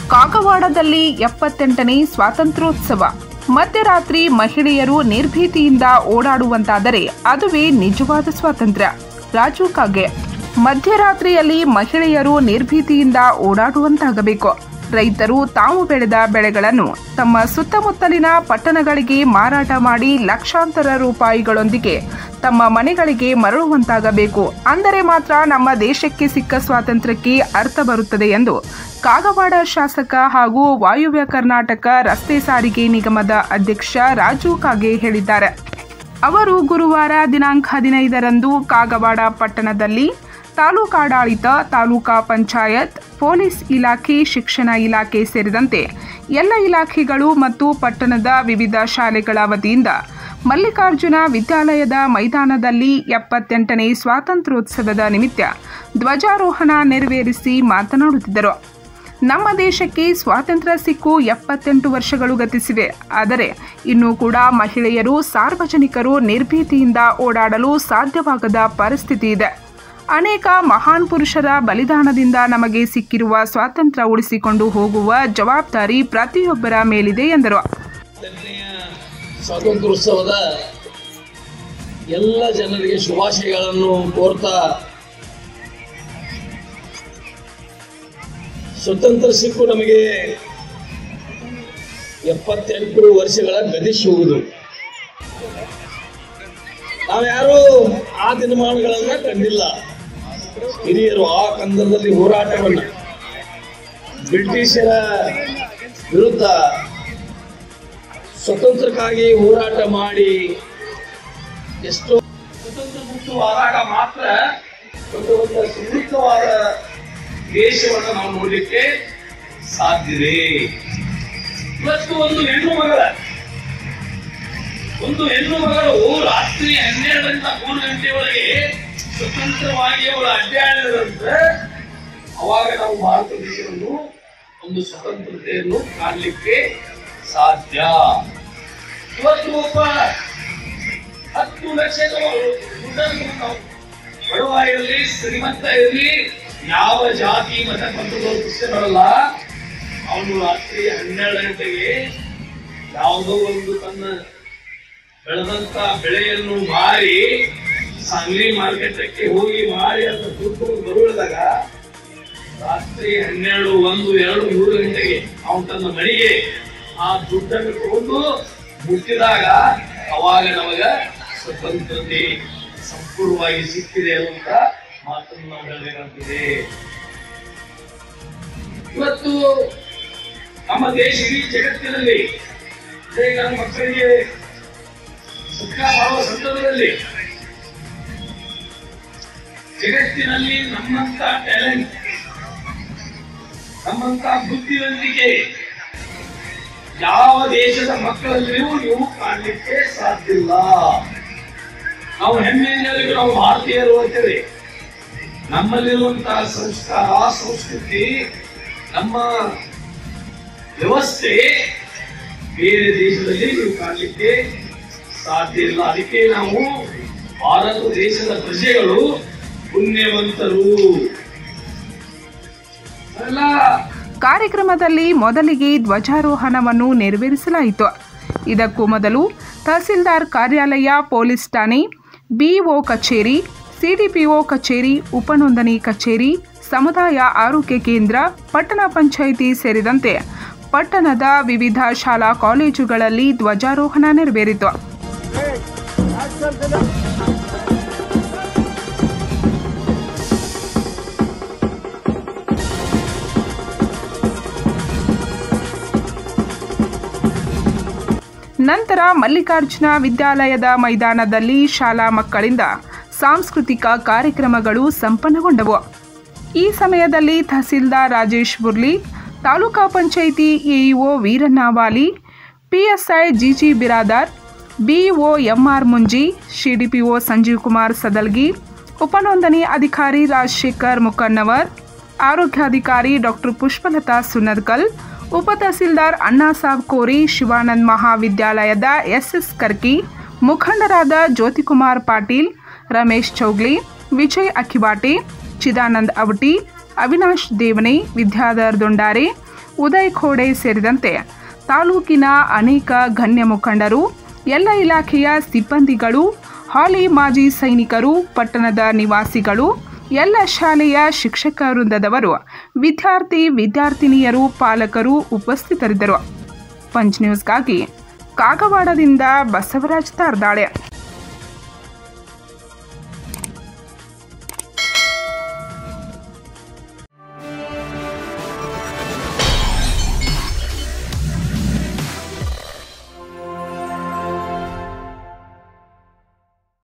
ಕಾಗವಾಡದಲ್ಲಿ ಎಪ್ಪತ್ತೆಂಟನೇ ಸ್ವಾತಂತ್ರ್ಯೋತ್ಸವ ಮಧ್ಯರಾತ್ರಿ ಮಹಿಳೆಯರು ನಿರ್ಭೀತಿಯಿಂದ ಓಡಾಡುವಂತಾದರೆ ಅದುವೇ ನಿಜವಾದ ಸ್ವಾತಂತ್ರ್ಯ ರಾಜು ಕಾಗೆ ಮಧ್ಯರಾತ್ರಿಯಲ್ಲಿ ಮಹಿಳೆಯರು ನಿರ್ಭೀತಿಯಿಂದ ಓಡಾಡುವಂತಾಗಬೇಕು ರೈತರು ತಾವು ಬೆಳೆದ ಬೆಳೆಗಳನ್ನು ತಮ್ಮ ಸುತ್ತಮುತ್ತಲಿನ ಪಟ್ಟಣಗಳಿಗೆ ಮಾರಾಟ ಮಾಡಿ ಲಕ್ಷಾಂತರ ರೂಪಾಯಿಗಳೊಂದಿಗೆ ತಮ್ಮ ಮನೆಗಳಿಗೆ ಮರಳುವಂತಾಗಬೇಕು ಅಂದರೆ ಮಾತ್ರ ನಮ್ಮ ದೇಶಕ್ಕೆ ಸಿಕ್ಕ ಸ್ವಾತಂತ್ರ್ಯಕ್ಕೆ ಅರ್ಥ ಬರುತ್ತದೆ ಎಂದು ಕಾಗವಾಡ ಶಾಸಕ ಹಾಗೂ ವಾಯುವ್ಯ ಕರ್ನಾಟಕ ರಸ್ತೆ ಸಾರಿಗೆ ನಿಗಮದ ಅಧ್ಯಕ್ಷ ರಾಜು ಕಾಗೆ ಹೇಳಿದ್ದಾರೆ ಅವರು ಗುರುವಾರ ದಿನಾಂಕ ಹದಿನೈದರಂದು ಕಾಗವಾಡ ಪಟ್ಟಣದಲ್ಲಿ ತಾಲೂಕಾಡಳಿತ ತಾಲೂಕಾ ಪಂಚಾಯತ್ ಪೊಲೀಸ್ ಇಲಾಖೆ ಶಿಕ್ಷಣ ಇಲಾಖೆ ಸೇರಿದಂತೆ ಎಲ್ಲ ಇಲಾಖೆಗಳು ಮತ್ತು ಪಟ್ಟಣದ ವಿವಿಧ ಶಾಲೆಗಳ ವತಿಯಿಂದ ಮಲ್ಲಿಕಾರ್ಜುನ ವಿದ್ಯಾಲಯದ ಮೈದಾನದಲ್ಲಿ ಎಪ್ಪತ್ತೆಂಟನೇ ಸ್ವಾತಂತ್ರ್ಯೋತ್ಸವದ ನಿಮಿತ್ತ ಧ್ವಜಾರೋಹಣ ನೆರವೇರಿಸಿ ಮಾತನಾಡುತ್ತಿದ್ದರು ನಮ್ಮ ದೇಶಕ್ಕೆ ಸ್ವಾತಂತ್ರ್ಯ ಸಿಕ್ಕು ಎಪ್ಪತ್ತೆಂಟು ವರ್ಷಗಳು ಗತಿಸಿವೆ ಆದರೆ ಇನ್ನೂ ಕೂಡ ಮಹಿಳೆಯರು ಸಾರ್ವಜನಿಕರು ನಿರ್ಭೀತಿಯಿಂದ ಓಡಾಡಲು ಸಾಧ್ಯವಾಗದ ಪರಿಸ್ಥಿತಿ ಇದೆ ಅನೇಕ ಮಹಾನ್ ಪುರುಷರ ಬಲಿದಾನದಿಂದ ನಮಗೆ ಸಿಕ್ಕಿರುವ ಸ್ವಾತಂತ್ರ್ಯ ಉಳಿಸಿಕೊಂಡು ಹೋಗುವ ಜವಾಬ್ದಾರಿ ಪ್ರತಿಯೊಬ್ಬರ ಮೇಲಿದೆ ಎಂದರು ಹತ್ತನೆಯ ಸ್ವಾತಂತ್ರ್ಯೋತ್ಸವದ ಎಲ್ಲ ಜನರಿಗೆ ಶುಭಾಶಯಗಳನ್ನು ಕೋರ್ತಾ ಸ್ವತಂತ್ರ ಸಿಕ್ಕು ನಮಗೆ ಎಪ್ಪತ್ತೆಂಟು ವರ್ಷಗಳ ಗತಿಸುವುದು ನಾವ್ಯಾರೂ ಆ ದಿನಮಾನಗಳನ್ನ ಕಂಡಿಲ್ಲ ಹಿರಿಯರು ಆ ಕಂದದಲ್ಲಿ ಹೋರಾಟವನ್ನ ಬ್ರಿಟಿಷರ ವಿರುದ್ಧ ಸ್ವತಂತ್ರಕ್ಕಾಗಿ ಹೋರಾಟ ಮಾಡಿ ಎಷ್ಟೋ ಸ್ವತಂತ್ರ ಮುಕ್ತವಾದಾಗ ಮಾತ್ರ ಒಂದು ಒಂದು ಸಮೃದ್ಧವಾದ ದೇಶವನ್ನು ನಾವು ನೋಡಲಿಕ್ಕೆ ಸಾಧ್ಯತೆ ಇವತ್ತು ಒಂದು ಹೆಣ್ಣು ಮಗಳ ಒಂದು ಹೆಣ್ಣು ಮಗಳು ರಾತ್ರಿ ಹನ್ನೆರಡರಿಂದ ಮೂರು ಗಂಟೆಯೊಳಗೆ ಸ್ವತಂತ್ರವಾಗಿ ಅವಳು ಅಡ್ಡಾಡಿದಂತೆ ಅವಾಗ ನಾವು ಭಾರತ ದೇಶವನ್ನು ಒಂದು ಸ್ವತಂತ್ರತೆಯನ್ನು ಕಾಣಲಿಕ್ಕೆ ಸಾಧ್ಯ ಇವತ್ತು ಒಬ್ಬ ಹತ್ತು ಲಕ್ಷ ಬಡವ ಇರಲಿ ಶ್ರೀಮಂತ ಇರಲಿ ಯಾವ ಜಾತಿ ಮತ ಪಂಥದವ್ರ ಪುಸ್ತಕಗಳಲ್ಲ ಅವನು ರಾತ್ರಿ ಹನ್ನೆರಡು ಗಂಟೆಗೆ ಯಾವುದೋ ಒಂದು ತನ್ನ ಬೆಳೆದಂತ ಬೆಳೆಯನ್ನು ಮಾರಿ ಸಾಂಗ್ಲಿ ಮಾರ್ಕೆಟಕ್ಕೆ ಹೋಗಿ ಮಾರಿ ಅದನ್ನ ದುಡ್ಡು ಬರುಳಿದಾಗ ರಾತ್ರಿ ಹನ್ನೆರಡು ಒಂದು ಎರಡು ಮೂರು ಗಂಟೆಗೆ ಅವನು ತನ್ನ ಮನೆಗೆ ಆ ದುಡ್ಡನ್ನು ತಗೊಂಡು ಮುಟ್ಟಿದಾಗ ಅವಾಗ ನಮಗ ಸ್ವತಂತ್ರತೆ ಸಂಪೂರ್ಣವಾಗಿ ಸಿಕ್ಕಿದೆ ಅನ್ನುವಂತ ಮಾತನ್ನು ನಾವು ಹೇಳಬೇಕಾಗ್ತದೆ ಇವತ್ತು ನಮ್ಮ ದೇಶ ಇಡೀ ಜಗತ್ತಿನಲ್ಲಿ ಈಗ ನಮ್ಮ ಮಕ್ಕಳಿಗೆ ಸುಖ ಮಾಡುವ ಸಂದರ್ಭದಲ್ಲಿ ಜಗತ್ತಿನಲ್ಲಿ ನಮ್ಮಂತ ಟ್ಯಾಲೆಂಟ್ ನಮ್ಮಂತ ಬುದ್ಧಿವಂತಿಕೆ ಯಾವ ದೇಶದ ಮಕ್ಕಳಲ್ಲಿಯೂ ನೀವು ಕಾಣಲಿಕ್ಕೆ ಸಾಧ್ಯ ಇಲ್ಲ ನಾವು ಹೆಮ್ಮೆಯಿಂದ ಹೇಳಬೇಕು, ನಾವು ಭಾರತೀಯರು ಅಂತೇಳಿ ನಮ್ಮಲ್ಲಿರುವಂತಹ ಸಂಸ್ಕಾರ ಸಂಸ್ಕೃತಿ ನಮ್ಮ ವ್ಯವಸ್ಥೆ ಬೇರೆ ದೇಶದಲ್ಲಿ ನೀವು ಕಾಣಲಿಕ್ಕೆ ಸಾಧ್ಯ ಇಲ್ಲ ಅದಕ್ಕೆ ನಾವು ಭಾರತ ದೇಶದ ಪ್ರಜೆಗಳು ಪುಣ್ಯವಂತರು ಎಲ್ಲ ಕಾರ್ಯಕ್ರಮದಲ್ಲಿ ಮೊದಲಿಗೆ ಧ್ವಜಾರೋಹಣವನ್ನು ನೆರವೇರಿಸಲಾಯಿತು ಇದಕ್ಕೂ ಮೊದಲು ತಹಸೀಲ್ದಾರ್ ಕಾರ್ಯಾಲಯ ಪೊಲೀಸ್ ಠಾಣೆ ಬಿಒ ಕಚೇರಿ ಸಿಡಿಪಿಒ ಕಚೇರಿ ಉಪನೋಂದಣಿ ಕಚೇರಿ ಸಮುದಾಯ ಆರೋಗ್ಯ ಕೇಂದ್ರ ಪಟ್ಟಣ ಪಂಚಾಯಿತಿ ಸೇರಿದಂತೆ ಪಟ್ಟಣದ ವಿವಿಧ ಶಾಲಾ ಕಾಲೇಜುಗಳಲ್ಲಿ ಧ್ವಜಾರೋಹಣ ನೆರವೇರಿತು ನಂತರ ಮಲ್ಲಿಕಾರ್ಜುನ ವಿದ್ಯಾಲಯದ ಮೈದಾನದಲ್ಲಿ ಶಾಲಾ ಮಕ್ಕಳಿಂದ ಸಾಂಸ್ಕೃತಿಕ ಕಾರ್ಯಕ್ರಮಗಳು ಸಂಪನ್ನಗೊಂಡವು ಈ ಸಮಯದಲ್ಲಿ tahsildar Rajesh Burli taluka panchayat AEO Veerannavali PSI GG Biradar BEO MR Munji CDPO Sanjeev Kumar Sadalgi ಉಪನೋಂದಣಿ ಅಧಿಕಾರಿ ರಾಜಶೇಖರ್ ಮುಕನ್ನವರ್ ಆರೋಗ್ಯಾಧಿಕಾರಿ ಡಾಕ್ಟರ್ ಪುಷ್ಪಲತಾ ಸುನದ್ಕಲ್ ಉಪ ತಹಸೀಲ್ದಾರ್ ಅಣ್ಣಾಸಾಬ್ ಕೋರಿ ಶಿವಾನಂದ್ ಮಹಾವಿದ್ಯಾಲಯದ ಎಸ್ಎಸ್ ಕರ್ಕಿ ಮುಖಂಡರಾದ ಜ್ಯೋತಿಕುಮಾರ್ ಪಾಟೀಲ್ ರಮೇಶ್ ಚೌಗ್ಲಿ ವಿಜಯ್ ಅಖಿವಾಟೆ ಚಿದಾನಂದ್ ಅವಟಿ ಅವಿನಾಶ್ ದೇವನೆ ವಿದ್ಯಾಧರ್ ದೊಂಡಾರೆ ಉದಯ್ ಖೋಡೆ ಸೇರಿದಂತೆ ತಾಲೂಕಿನ ಅನೇಕ ಗಣ್ಯ ಮುಖಂಡರು ಎಲ್ಲ ಇಲಾಖೆಯ ಸಿಬ್ಬಂದಿಗಳು ಹಾಲಿ ಮಾಜಿ ಸೈನಿಕರು ಪಟ್ಟಣದ ನಿವಾಸಿಗಳು ಎಲ್ಲ ಶಾಲೆಯ ಶಿಕ್ಷಕ ವೃಂದದವರು ವಿದ್ಯಾರ್ಥಿ ವಿದ್ಯಾರ್ಥಿನಿಯರು ಪಾಲಕರು ಉಪಸ್ಥಿತರಿದ್ದರು ಪಂಚ್ ನ್ಯೂಸ್ಗಾಗಿ ಕಾಗವಾಡದಿಂದ ಬಸವರಾಜ್ ತಾರ್ದಾಳೆ